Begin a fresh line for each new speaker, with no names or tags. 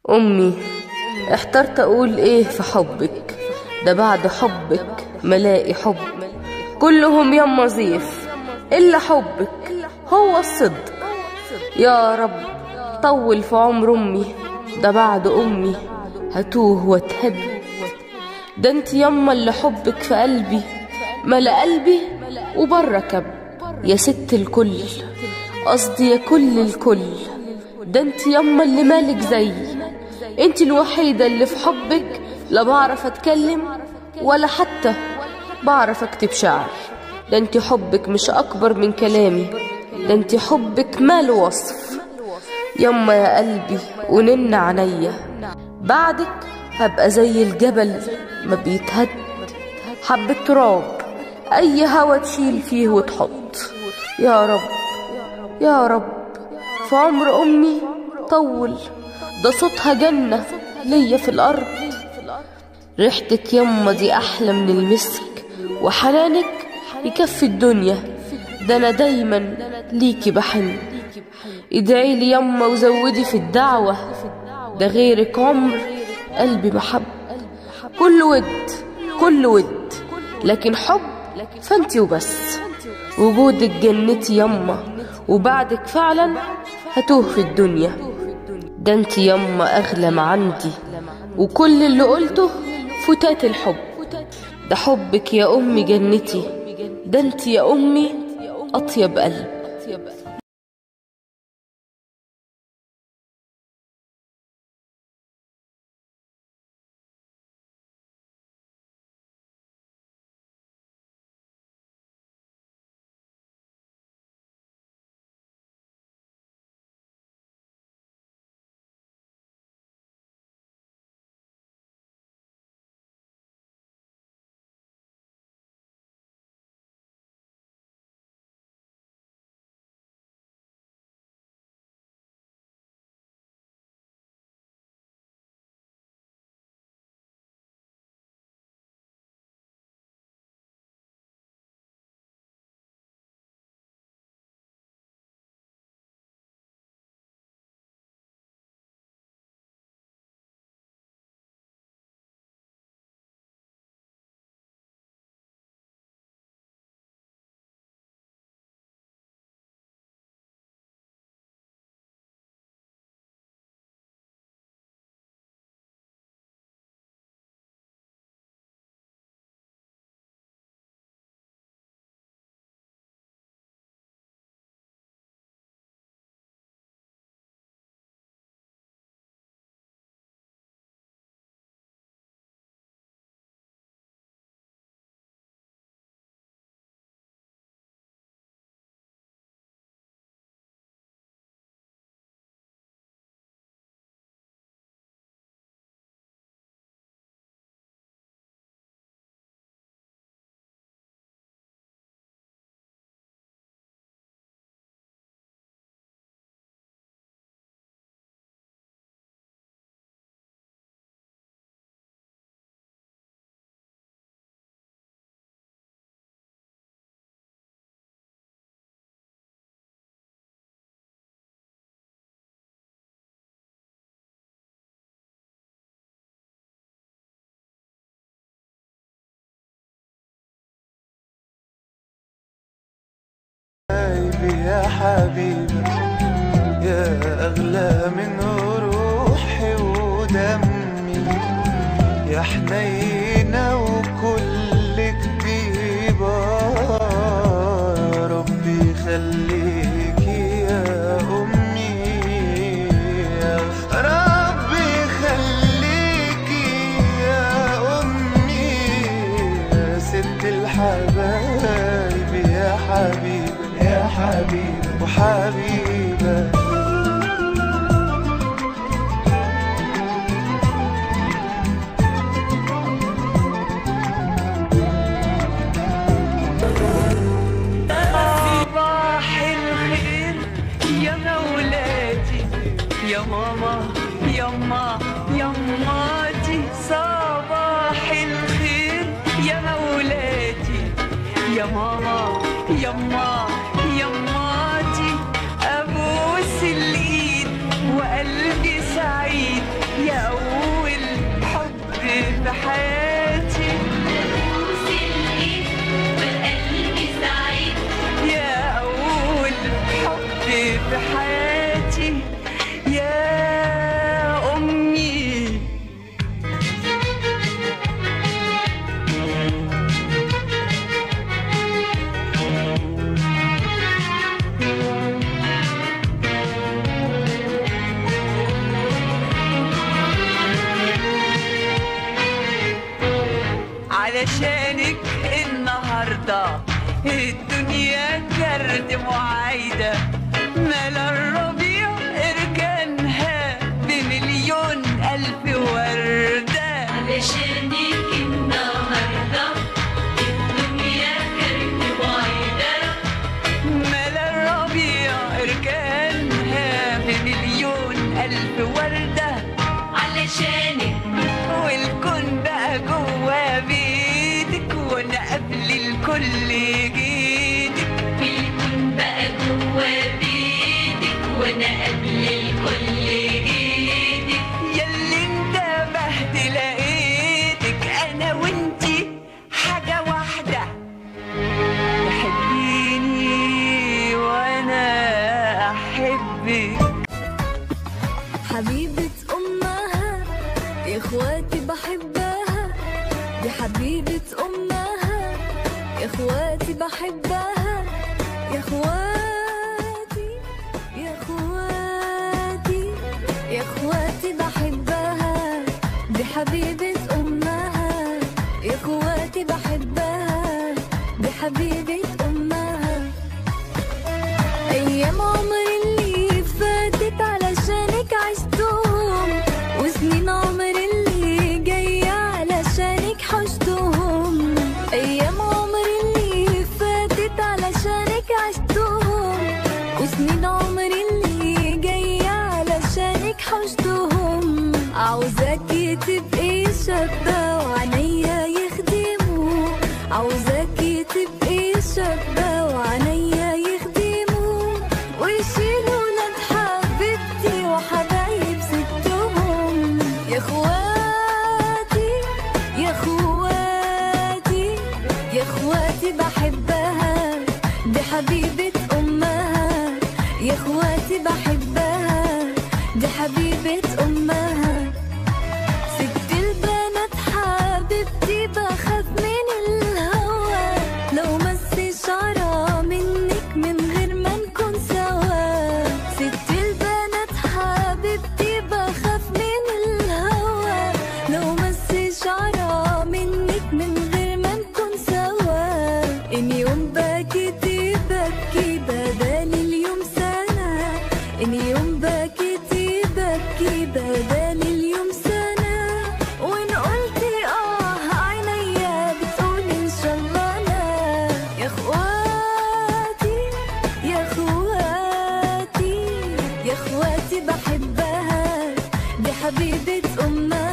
أمي احترت أقول إيه في حبك ده بعد حبك ملاقي حب كلهم يما زيف إلا حبك هو الصدق يا رب طول في عمر أمي ده بعد أمي هتوه واتهد ده انت يما اللي حبك في قلبي ملا قلبي وبركب يا ست الكل قصدي يا كل الكل ده انت يما اللي مالك زيي انت الوحيدة اللي في حبك لا بعرف اتكلم ولا حتى بعرف اكتب شعر ده انت حبك مش اكبر من كلامي ده انت حبك ماله وصف يما يا قلبي ونن عينيا بعدك هبقى زي الجبل ما بيتهد حبة تراب اي هوا تشيل فيه وتحط يا رب يا رب في عمر امي طول ده صوتها جنة ليا في الارض ريحتك يما دي احلى من المسك وحنانك يكفي الدنيا ده انا دايما ليكي بحن ادعي لي يما وزودي في الدعوة ده غيرك عمر قلبي محب كل ود كل ود لكن حب فانتي وبس وجودك جنتي يما وبعدك فعلا هتوه في الدنيا ده انتي يما اغلى ما عندي وكل اللي قلته فتات الحب ده حبك يا امي جنتي ده انتي يا امي اطيب قلب
يا حبيبي يا أغلى من روحي ودمي يا حنينة وكل كتيبة يا ربي خليكي يا أمي يا ربي خليكي يا أمي يا ست الحبايب يا حبيبي يا حبيبي وحبيبة
صباح الخير يا مولاتي يا ماما يما يماتي صباح الخير يا مولاتي يا ماما يما يماتي ابوس الايد وقلبي سعيد وردة الدنيا كرد معايدة مال الربيع اركانها بمليون ألف وردة
علشانك النهاردة الدنيا كانت بعيدة
مال الربيع اركانها بمليون ألف وردة
علشانك
والكون بقى جوا بيتك وانا قبل الكل جيتك
الكون بقى جوا بيتك وانا قبل الكل جيتك
ياللي انتبهت لقيتك انا وانتي حاجة واحدة تحبيني وانا احبك
حبيبة أمها يا إخواتي بحبها دي حبيبة أمها يا إخواتي بحبها يا إخواتي يا إخواتي يا إخواتي بحبها دي حبيبة أمها يا إخواتي بحبها دي حبيبة أمها أيام عمري اللي فاتت علشانك عشتهم وسنين عمري اللي جاية علشانك حشتهم أيام عمري اللي فاتت علشانك عشتهم وسنين عمري اللي جاية علشانك حشتهم عاوزاكي تبقي شابة وعينيا يخدموا عاوزاكي تبقي شابة وعينيا يخدموا ويشيلوا ولاد حبيبتي وحبايب ستهم يا اخواتي يا اخواتي يا اخواتي بحبها دي حبيبة امها يا اخواتي بحبها دي حبيبة امها ست البنات حبيبتي بخاف من الهوى لو مس شعرة منك من غير ما نكون سوا ست البنات حبيبتي بخاف من الهوى لو مس شعرة منك من غير ما نكون سوا ان يوم بكيتي ببكي بدل اليوم سنة ان يوم بكيتي ببكي بدل اليوم سنة وان قلتي اه عينيا بتقول ان شاء الله لا يا اخواتي يا اخواتي يا اخواتي بحبها دي حبيبة امها